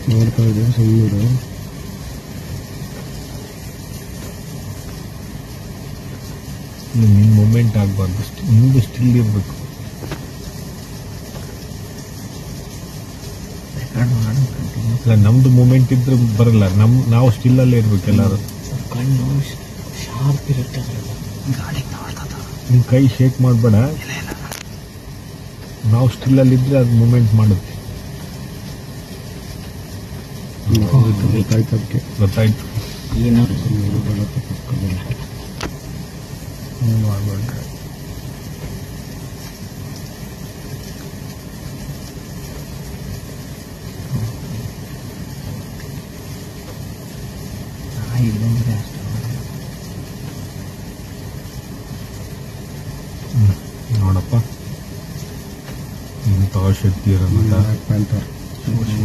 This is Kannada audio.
ನೋಡ್ತಾ ಇದ್ದೀವಿ ಸುಮ್ಮನೆ ನಿನ್ನ ಮೂಮೆಂಟ್ ಆಗಬಾರ್ದು ಮುಂದೆ ಸ್ಟಿಲ್ ಇರಬೇಕು ರೆಕಾರ್ಡ್ ಮಾಡು ಕಂಟಿನ್ಯೂ ಇಲ್ಲ ನಮ್ದು ಮೂಮೆಂಟ್ ಇದ್ರೆ ಬರಲ್ಲ ನಮ್ ನಾವು ಸ್ಟಿಲ್ ಅಲ್ಲೇ ಇರ್ಬೇಕು ಎಲ್ಲರೂ ಕಣ್ಣು ಶಾರ್ಪ್ ಇರುತ್ತೆ ಅದ್ರಲ್ಲಿ ಗಾಡಿ ನೋಡ್ತಾ ನಿನ್ ಕೈ ಶೇಕ್ ಮಾಡಬೇಡ ನಾವು ಸ್ಟಿಲ್ ಅಲ್ಲಿ ಇದ್ರೆ ಅದು ಮೂಮೆಂಟ್ ಮಾಡುತ್ತೆ ಗೊತ್ತಾಯ್ತು ಅದಕ್ಕೆ ಗೊತ್ತಾಯ್ತು ಏನು ಏನು ಮಾಡ್ಬೇಡ್ರೆ ನಾಯಿ ಇದ್ದಂಗಿದೆ ಅಷ್ಟೇ ನೋಡಪ್ಪ ಇಂಥ ಶಕ್ತಿ ಇರೋ ಮಠ ಬ್ಲ್ಯಾಕ್ ಪ್ಯಾಂಥರ್ ಸೂಕ್ಷ್ಮ